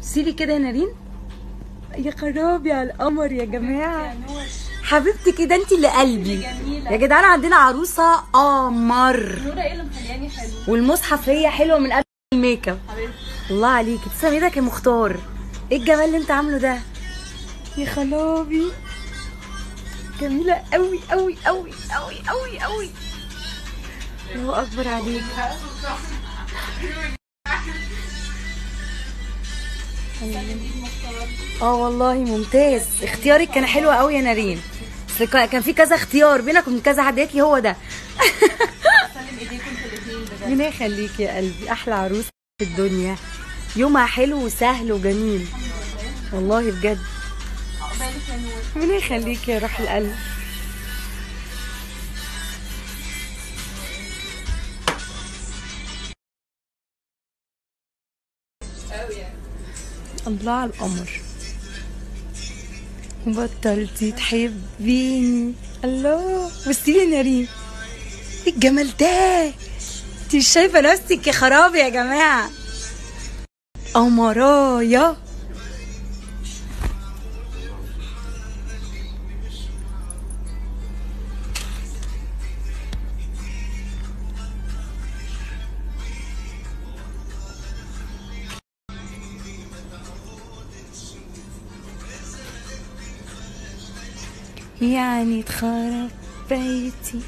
سيبي كده يا نارين يا خرابي على القمر يا جماعه حبيبتي كده انت اللي قلبي جميلة. يا جدعان عندنا عروسه قمر نورة ايه اللي مخلياني حلو والمصحف هي حلوه من قبل الميك اب حبيبتي الله عليك تسلم ايدك يا مختار ايه الجمال اللي انت عامله ده يا خلابي جميله قوي قوي قوي قوي قوي قوي الله اكبر عليك اه والله ممتاز اختيارك كان حلو قوي يا نارين بس كان كان في كذا اختيار بينك وبين كذا حد قالت لي هو ده سلم ايديكم انتوا الاثنين بجد ربنا يخليك يا قلبي احلى عروسه في الدنيا يومها حلو وسهل وجميل والله بجد عقبالك يا نور ربنا يخليك يا روح القلب الله على القمر بطلتي تحبيني الله بصي لي يا نارين ايه الجمال ده انت مش شايفه نفسك يا خرابي يا جماعه قمرايا يعني اتخرب بيتي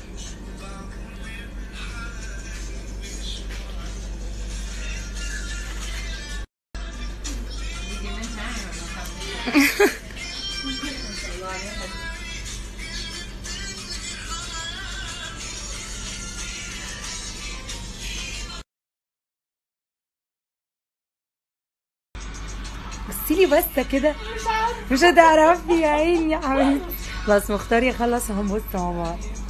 بصيلي بس كده مش هتعرفي يا عيني يا حبيبتي بس مختار يخلص وهنبص مع بعض